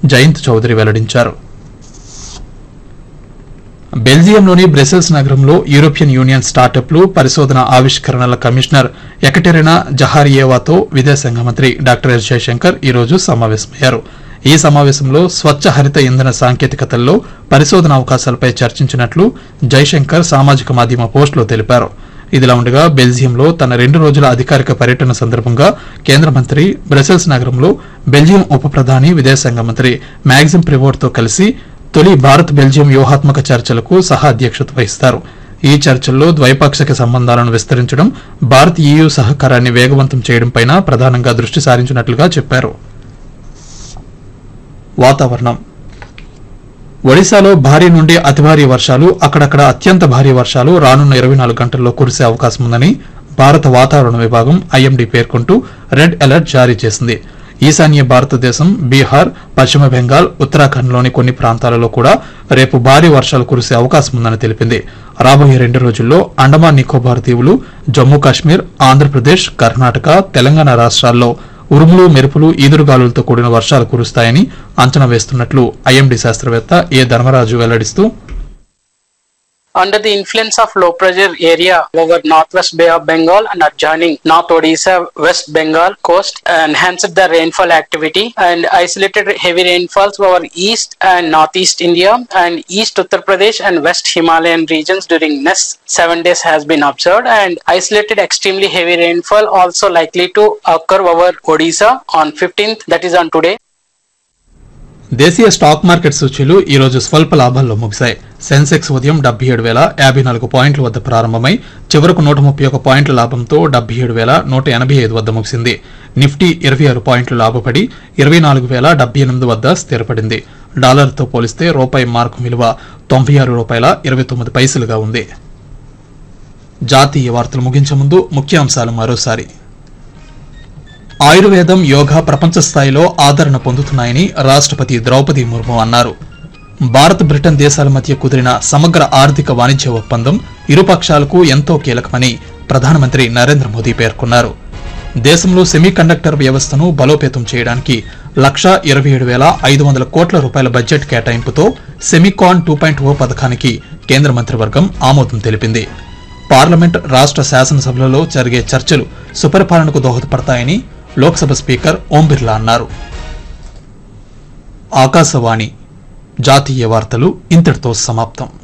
జయంత్ చౌదరి వెల్లడించారు బెల్జియంలోని బ్రెసెల్స్ నగరంలో European union స్టార్టప్లు పరిశోధన ఆవిష్కరణల కమిషనర్ ఎకటెరినా జహారియేవాతో విదేశాంగ మంత్రి డాక్టర్ ఎస్ జయశంకర్ ఈ రోజు సమావేశమయ్యారు ఈ సమావేశంలో స్వచ్ఛ హరిత ఇంధన సాంకేతికతల్లో పరిశోధన అవకాశాలపై చర్చించినట్లు జైశంకర్ సామాజిక మాధ్యమ పోస్టులో తెలిపారు ఇదిలా ఉండగా బెల్జియంలో తన రెండు రోజుల అధికారిక పర్యటన సందర్భంగా కేంద్ర మంత్రి బ్రసెల్స్ నగరంలో బెల్జియం ఉప ప్రధాని విదేశాంగ మంత్రి మ్యాగ్జిమ్ ప్రివోర్తో కలిసి తొలి భారత్ బెల్జియం వ్యూహాత్మక చర్చలకు సహా అధ్యక్షత వహిస్తారు ఈ చర్చల్లో ద్వైపాక్షిక సంబంధాలను విస్తరించడం భారత్ ఈయూ సహకారాన్ని వేగవంతం చేయడంపైన ప్రధానంగా దృష్టి సారించినట్లుగా చెప్పారు వాతావరణం ఒడిశాలో భారీ నుండి అతి భారీ వర్షాలు అక్కడక్కడ అత్యంత భారీ వర్షాలు రానున్న ఇరవై నాలుగు గంటల్లో కురిసే అవకాశం ఉందని భారత వాతావరణ విభాగం ఐఎండీ పేర్కొంటూ రెడ్ అలర్ట్ జారీ చేసింది ఈశాన్య భారతదేశం బీహార్ పశ్చిమ బెంగాల్ ఉత్తరాఖండ్లోని కొన్ని ప్రాంతాలలో కూడా రేపు భారీ వర్షాలు కురిసే అవకాశం ఉందని తెలిపింది రాబోయే రెండు రోజుల్లో అండమాన్ నికోబార్ దీవులు జమ్మూ కాశ్మీర్ ఆంధ్రప్రదేశ్ కర్ణాటక తెలంగాణ రాష్ట్రాల్లో ఉరుములు మెరుపులు ఈదురుగాలులతో కూడిన వర్షాలు కురుస్తాయని అంచనా వేస్తున్నట్లు ఐఎండీ శాస్త్రవేత్త ఏ ధర్మరాజు వెల్లడిస్తూ Under the influence of low pressure area over northwest Bay of Bengal and adjoining North Odisha, West Bengal coast enhanced the rainfall activity and isolated heavy rainfalls over east and northeast India and east Uttar Pradesh and west Himalayan regions during next seven days has been observed and isolated extremely heavy rainfall also likely to occur over Odisha on 15th that is on today. దేశీయ stock market సూచీలు ఈ రోజు స్వల్ప లాభాల్లో ముగిశాయి సెన్సెక్స్ ఉదయం డెబ్బై ఏడు వేల యాభై నాలుగు పాయింట్ల వద్ద ప్రారంభమై చివరకు నూట ముప్పై ఒక పాయింట్ల లాభంతో డెబ్బై ఏడు వేల నూట ఎనభై ఐదు వద్ద ముగిసింది నిఫ్టీ ఇరవై ఆరు పాయింట్లు లాభపడి ఇరవై నాలుగు వేల డెబ్బై ఎనిమిది వద్ద స్థిరపడింది డాలర్తో పోలిస్తే రూపాయి మార్కు విలువ తొంభై ఆరు రూపాయల ఇరవై తొమ్మిది పైసలుగా ఉంది జాతీయ వార్తలు ముగించే ముందు ముఖ్యాంశాలు మరోసారి ఆయుర్వేదం యోగా ప్రపంచ స్థాయిలో ఆదరణ పొందుతున్నాయని రాష్ట్రపతి ద్రౌపది ముర్ము అన్నారు భారత్ బ్రిటన్ దేశాల మధ్య కుదిరిన సమగ్ర ఆర్థిక వాణిజ్య ఒప్పందం ఇరుపక్షాలకు ఎంతో కీలకమని ప్రధానమంత్రి నరేంద్ర మోదీ పేర్కొన్నారు దేశంలో సెమీకండక్టర్ వ్యవస్థను బలోపేతం చేయడానికి లక్షా ఇరవై ఏడు వేల ఐదు వందల కోట్ల రూపాయల బడ్జెట్ కేటాయింపుతో సెమికాన్ టూ పాయింట్ ఓ పథకానికి కేంద్ర మంత్రివర్గం ఆమోదం తెలిపింది పార్లమెంట్ రాష్ట్ర శాసనసభలలో జరిగే చర్చలు సుపరిపాలనకు దోహదపడతాయని లోక్సభ స్పీకర్ ఓం బిర్లా అన్నారు ఆకాశవాణి జాతీయ వార్తలు ఇంతటితో సమాప్తం